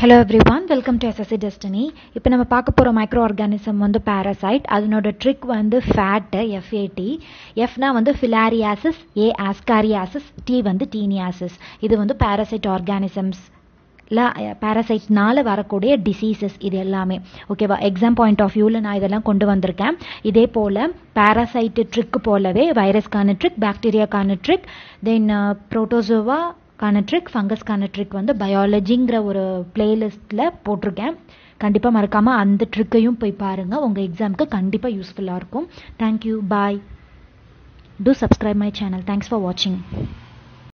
hello everyone welcome to SSC destiny இப்போ நம்ம பார்க்க போகிற மைக்ரோ ஆர்கானிசம் வந்து பாரசைட் அதனோட ட்ரிக் வந்து ஃபேட்டு எஃப்ஏடி எஃப்னா வந்து ஃபிலாரியாசிஸ் ஏ ஆஸ்காரியாசிஸ் டி வந்து டீனியாசிஸ் இது வந்து பாரசைட் ஆர்கானிசம்ஸ் பேரசைட்னால வரக்கூடிய டிசீசஸ் இது எல்லாமே ஓகேவா எக்ஸாம் பாயிண்ட் ஆஃப் வியூவில் நான் இதெல்லாம் கொண்டு வந்திருக்கேன் இதே போல் பேரசைட்டு ட்ரிக் போலவே வைரஸ்க்கான ட்ரிக் பாக்டீரியாக்கான ட்ரிக் தென் ப்ரோட்டோசோவா கான ட்ரிக் ஃபங்கஸ்க்கான ட்ரிக் வந்து பயாலஜிங்கிற ஒரு பிளேலிஸ்ட்டில் போட்டிருக்கேன் கண்டிப்பாக மறக்காமல் அந்த ட்ரிக்கையும் போய் பாருங்கள் உங்கள் எக்ஸாமுக்கு கண்டிப்பாக யூஸ்ஃபுல்லாக இருக்கும் thank you bye do subscribe my channel thanks for வாட்சிங்